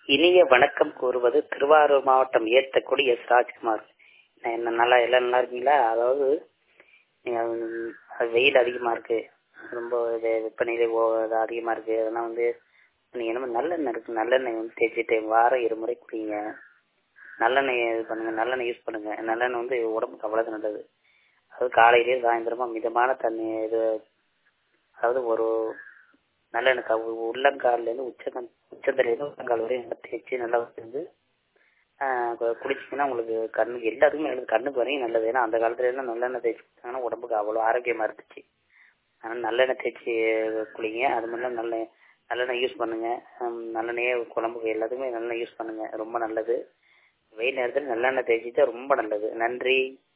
இனிய வணக்கம் கூறுவது திருவாரூர் மாவட்டம் ஏத்தக்குடி எஸ் ராஜ்குமார் நான் என்ன நல்லா எல்லாம் நல்லா இருக்கீங்களா அதாவது நீங்க, ம், அது வெயில் அதிகமா இருக்கு ரொம்ப இது வெப்பநிலை ஓ- இது அதிகமா இருக்கு அதெல்லாம் வந்து நீங்க என்ன நல்லெண்ணெய் இருக்கு நல்லெண்ணெய் வந்து தேய்ச்சிட்டு வாரம் இருமுறை குடிங்க நல்லெண்ணெய் இது பண்ணுங்க நல்லெண்ணெய் யூஸ் பண்ணுங்க நல்லெண்ணெய் வந்து உடம்புக்கு அவ்வளவு நல்லது அது காலையிலேயே சாயந்தரமா மிதமான தண்ணி இது அதாவது ஒரு நல்லெண்ணெய் க- உள்ளங்கால்ல இருந்து உச்சந்தம் உச்சந்தலையில இருந்து உள்ளங்கால் வரையும் நல்லா தேய்ச்சி நல்லா வந்து ஆஹ் கு- குளிச்சீங்கன்னா உங்களுக்கு கண்ணுக்கு எல்லாத்துக்குமே நல்லது கண்ணுக்கு வரையும் நல்லது ஏன்னா அந்த காலத்துல எல்லாம் நல்லெண்ணெய் தேய்ச்சி குளிச்சாங்கன்னா உடம்புக்கு அவ்வளவு ஆரோக்கியமா இருந்துச்சு அதனால நல்லெண்ணெய் தேய்ச்சி குளிங்க அது மாதிரிலாம் நல்ல நல்லெண்ணெய் யூஸ் பண்ணுங்க ஹம், நல்லெண்ணெயே குழம்புக்கு எல்லாத்துக்குமே நல்லெண்ணெய் யூஸ் பண்ணுங்க ரொம்ப நல்லது வெயில் நேரத்தில் நல்லெண்ணெய் தேய்ச்சிட்டா ரொம்ப நல்லது நன்றி